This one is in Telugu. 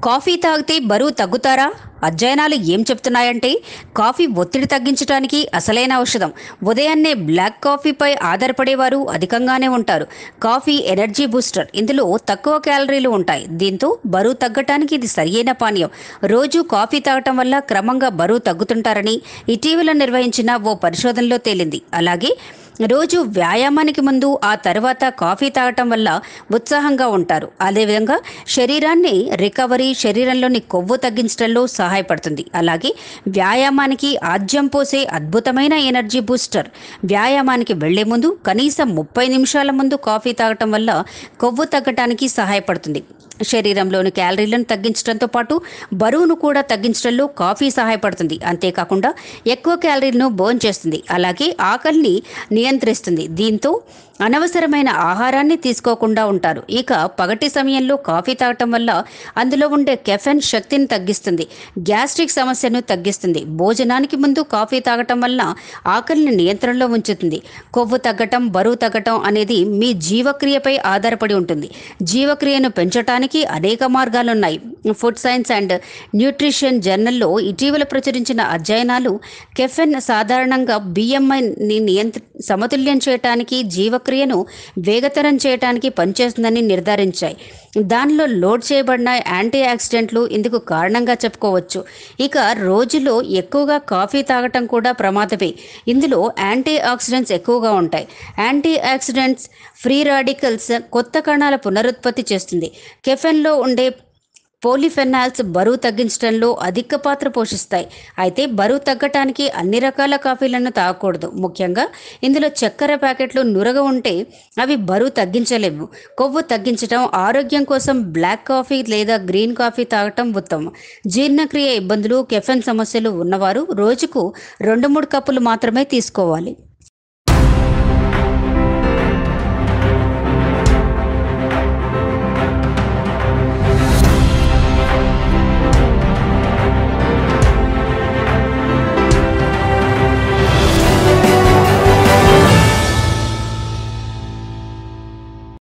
కాఫీ తాగితే బరువు తగ్గుతారా అధ్యయనాలు ఏం చెప్తున్నాయంటే కాఫీ ఒత్తిడి తగ్గించడానికి అసలైన ఔషధం ఉదయాన్నే బ్లాక్ కాఫీపై ఆధారపడేవారు అధికంగానే ఉంటారు కాఫీ ఎనర్జీ బూస్టర్ ఇందులో తక్కువ క్యాలరీలు ఉంటాయి దీంతో బరువు తగ్గటానికి ఇది సరియైన పానీయం రోజు కాఫీ తాగటం వల్ల క్రమంగా బరువు తగ్గుతుంటారని ఇటీవల నిర్వహించిన ఓ పరిశోధనలో తేలింది అలాగే రోజు వ్యాయామానికి ముందు ఆ తర్వాత కాఫీ తాగటం వల్ల ఉత్సాహంగా ఉంటారు అదేవిధంగా శరీరాన్ని రికవరీ శరీరంలోని కొవ్వు తగ్గించడంలో సహాయపడుతుంది అలాగే వ్యాయామానికి ఆజ్యం పోసే అద్భుతమైన ఎనర్జీ బూస్టర్ వ్యాయామానికి వెళ్లే ముందు కనీసం ముప్పై నిమిషాల ముందు కాఫీ తాగటం వల్ల కొవ్వు తగ్గటానికి సహాయపడుతుంది శరీరంలోని క్యాలరీలను తగ్గించడంతో పాటు బరువును కూడా తగ్గించడంలో కాఫీ సహాయపడుతుంది అంతేకాకుండా ఎక్కువ క్యాలరీలను బర్న్ చేస్తుంది అలాగే ఆకలిని నియంత్రిస్తుంది దీంతో అనవసరమైన ఆహారాన్ని తీసుకోకుండా ఉంటారు ఇక పగటి సమయంలో కాఫీ తాగటం వల్ల అందులో ఉండే కెఫెన్ శక్తిని తగ్గిస్తుంది గ్యాస్ట్రిక్ సమస్యను తగ్గిస్తుంది భోజనానికి ముందు కాఫీ తాగటం వల్ల ఆకలిని నియంత్రణలో ఉంచుతుంది కొవ్వు తగ్గటం బరువు తగ్గటం అనేది మీ జీవక్రియపై ఆధారపడి ఉంటుంది జీవక్రియను పెంచడానికి అనేక మార్గాలున్నాయి ఫుడ్ సైన్స్ అండ్ న్యూట్రిషన్ జర్నల్లో ఇటీవల ప్రచురించిన అధ్యయనాలు కెఫెన్ సాధారణంగా బిఎంఐని నియంత్ర సమతుల్యం చేయడానికి జీవక్రియను వేగతరం చేయడానికి పనిచేస్తుందని నిర్ధారించాయి దానిలో లోడ్ చేయబడిన యాంటీ ఆక్సిడెంట్లు ఇందుకు కారణంగా చెప్పుకోవచ్చు ఇక రోజులో ఎక్కువగా కాఫీ తాగటం కూడా ప్రమాదమే ఇందులో యాంటీ ఆక్సిడెంట్స్ ఎక్కువగా ఉంటాయి యాంటీ ఆక్సిడెంట్స్ ఫ్రీ రాడికల్స్ కొత్త కణాల పునరుత్పత్తి చేస్తుంది కెఫెన్లో ఉండే పోలిఫెనాల్స్ బరువు తగ్గించడంలో అధిక పాత్ర పోషిస్తాయి అయితే బరువు తగ్గటానికి అన్ని రకాల కాఫీలను తాగకూడదు ముఖ్యంగా ఇందులో చక్కెర ప్యాకెట్లు నురగ ఉంటే అవి బరువు తగ్గించలేవు కొవ్వు తగ్గించడం ఆరోగ్యం కోసం బ్లాక్ కాఫీ లేదా గ్రీన్ కాఫీ తాగటం ఉత్తమం జీర్ణక్రియ ఇబ్బందులు కెఫెన్ సమస్యలు ఉన్నవారు రోజుకు రెండు మూడు కప్పులు మాత్రమే తీసుకోవాలి